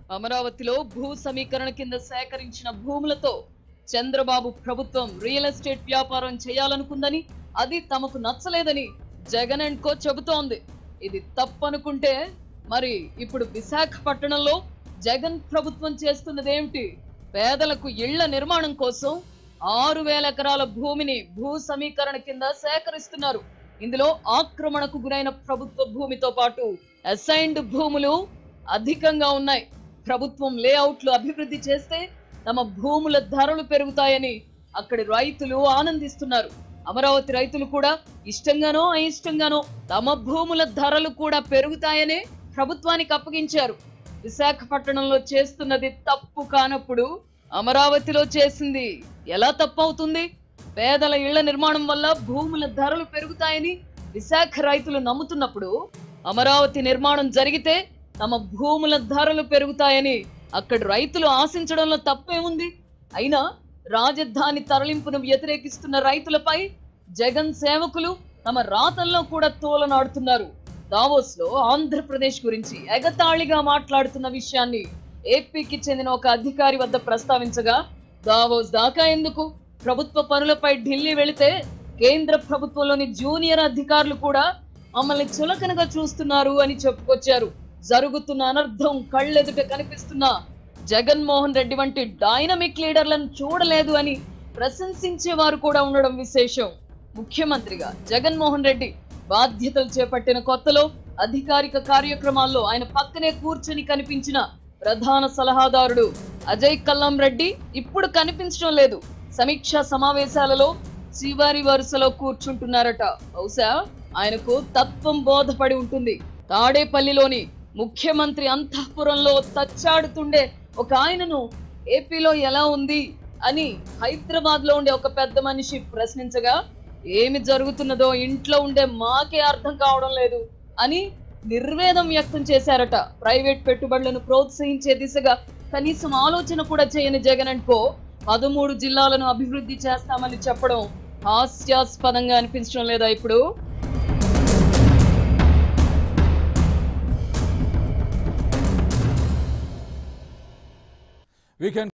అమరావతిలో భూ సమీకరణ కింద సేకరించిన భూములతో చంద్రబాబు ప్రభుత్వం రియల్ ఎస్టేట్ వ్యాపారం చేయాలనుకుందని అది తమకు నచ్చలేదని జగన్ అండ్ కో చెబుతోంది ఇది తప్పనుకుంటే మరి ఇప్పుడు విశాఖపట్నంలో జగన్ ప్రభుత్వం చేస్తున్నదేమిటి పేదలకు ఇళ్ల నిర్మాణం కోసం ఆరు వేల ఎకరాల భూమిని భూ సమీకరణ కింద సేకరిస్తున్నారు ఇందులో ఆక్రమణకు గురైన ప్రభుత్వ భూమితో పాటు అసైన్డ్ భూములు అధికంగా ఉన్నాయి ప్రభుత్వం లేఅవుట్లు అభివృద్ధి చేస్తే తమ భూముల ధరలు పెరుగుతాయని అక్కడి రైతులు ఆనందిస్తున్నారు అమరావతి రైతులు కూడా ఇష్టంగానో అయిష్టంగానో తమ భూముల ధరలు కూడా పెరుగుతాయనే ప్రభుత్వానికి అప్పగించారు విశాఖపట్నంలో చేస్తున్నది తప్పు కానప్పుడు అమరావతిలో చేసింది ఎలా తప్పు అవుతుంది పేదల ఇళ్ల నిర్మాణం వల్ల భూముల ధరలు పెరుగుతాయని విశాఖ రైతులు నమ్ముతున్నప్పుడు అమరావతి నిర్మాణం జరిగితే తమ భూముల ధరలు పెరుగుతాయని అక్కడి రైతులు ఆశించడంలో తప్పేముంది అయినా రాజధాని తరలింపును వ్యతిరేకిస్తున్న రైతులపై జగన్ సేవకులు తమ రాతల్లో కూడా తోలనాడుతున్నారు దావోస్ లో ఆంధ్రప్రదేశ్ గురించి ఎగతాళిగా మాట్లాడుతున్న విషయాన్ని ఏపీకి చెందిన ఒక అధికారి వద్ద ప్రస్తావించగా దావోస్ దాకా ఎందుకు ప్రభుత్వ పనులపై ఢిల్లీ వెళితే కేంద్ర ప్రభుత్వంలోని జూనియర్ అధికారులు కూడా మమ్మల్ని చులకనగా చూస్తున్నారు అని చెప్పుకొచ్చారు జరుగుతున్న అనర్థం కళ్ళెదుట కనిపిస్తున్న జగన్మోహన్ రెడ్డి వంటి డైనమిక్ లీడర్లను చూడలేదు అని ప్రశంసించే వారు కూడా ఉండడం విశేషం ముఖ్యమంత్రిగా జగన్మోహన్ రెడ్డి బాధ్యతలు చేపట్టిన కొత్తలో అధికారిక కార్యక్రమాల్లో ఆయన పక్కనే కూర్చొని కనిపించిన ప్రధాన సలహాదారుడు అజయ్ కల్లం రెడ్డి ఇప్పుడు కనిపించడం లేదు సమీక్షా సమావేశాలలో చివరి వరుసలో కూర్చుంటున్నారట బహుశా ఆయనకు తత్వం బోధపడి ఉంటుంది తాడేపల్లిలోని ముఖ్యమంత్రి అంతఃపురంలో తచ్చాడుతుండే ఒక ఆయనను ఏపీలో ఎలా ఉంది అని హైదరాబాద్ లో ఉండే ఒక పెద్ద మనిషి ప్రశ్నించగా ఏమి జరుగుతున్నదో ఇంట్లో ఉండే మాకే అర్థం కావడం లేదు అని నిర్వేదం వ్యక్తం చేశారట ప్రైవేట్ పెట్టుబడులను ప్రోత్సహించే దిశగా కనీసం ఆలోచన కూడా చేయని జగన్ అండ్ కో పదమూడు జిల్లాలను అభివృద్ధి చేస్తామని చెప్పడం హాస్యాస్పదంగా అనిపించడం లేదా ఇప్పుడు వీకెండ్